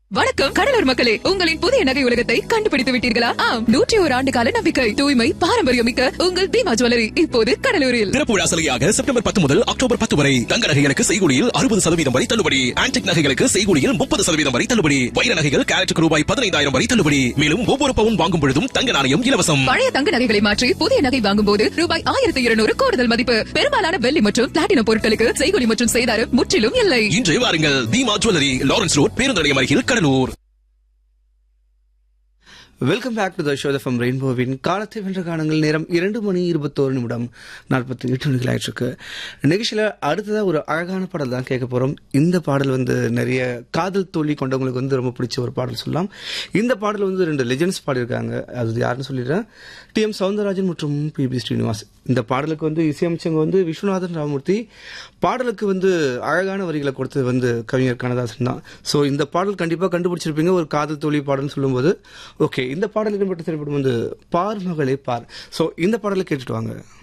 வணக்கம் கடலூர் மக்களே உங்களின் புதிய நகை உலகத்தை கண்டுபிடித்து விட்டீர்களா ஆம் நூற்றி ஒரு ஆண்டு கால நம்பிக்கை தூய்மை பாரம்பரியம் மிக்க உங்கள் பீமா ஜுவல்லரி இப்போது கடலூரில் திறப்பு விழா சலுகையாக செப்டம்பர் பத்து முதல் அக்டோபர் பத்து வரை தங்க நகைகளுக்கு செய்கூலியில் அறுபது சதவீதம் வரை தள்ளுபடி ஆன்டிக் நகைகளுக்கு செய்கூலியில் முப்பது சதவீதம் வரை தள்ளுபடி வைர நகைகள் கேரட்டுக்கு ரூபாய் பதினைந்தாயிரம் வரை தள்ளுபடி மேலும் ஒவ்வொரு பவுன் வாங்கும் பொழுதும் தங்க நாணயம் இலவசம் பழைய தங்க நகைகளை மாற்றி புதிய நகை வாங்கும் போது ரூபாய் ஆயிரத்தி இருநூறு கூடுதல் மதிப்பு பெரும்பாலான வெள்ளி மற்றும் பிளாட்டினம் பொருட்களுக்கு செய்கூலி மற்றும் செய்தாரம் முற்றிலும் இல்லை இன்று வாருங்கள் தீமா ஜுவல்லரி லாரன்ஸ் ரோட் பேருந்து நிலையம் அருகில் Cuddalore welcome back to the show from ரெயின்போவின் காலத்தை வென்ற காலங்கள் நேரம் இரண்டு மணி இருபத்தோரு நிமிடம் நாற்பத்தி எட்டு மணிகள் ஆயிடுச்சு நிகழ்ச்சியில் அடுத்ததாக ஒரு அழகான பாடல் தான் கேட்க போகிறோம் இந்த பாடல் வந்து நிறைய காதல் தோல்வி கொண்டவங்களுக்கு வந்து ரொம்ப பிடிச்ச ஒரு பாடல் சொல்லலாம் இந்த பாடல் வந்து ரெண்டு லெஜெண்ட்ஸ் பாடியிருக்காங்க அது யாருன்னு சொல்லிடுறேன் டி எம் சவுந்தரராஜன் மற்றும் பி பி ஸ்ரீனிவாஸ் இந்த பாடலுக்கு வந்து இசையமைச்சவங்க வந்து விஸ்வநாதன் ராமமூர்த்தி பாடலுக்கு வந்து அழகான வரிகளை கொடுத்தது வந்து கவிஞர் கண்ணதாசன் தான் ஸோ இந்த பாடல் கண்டிப்பாக கண்டுபிடிச்சிருப்பீங்க ஒரு காதல் தோல்வி பாடல்னு சொல்லும்போது ஓகே இந்த பாடல் இடம்பெற்ற திரைப்படம் வந்து பார் மகளே பார் ஸோ இந்த பாடலை கேட்டுட்டு வாங்க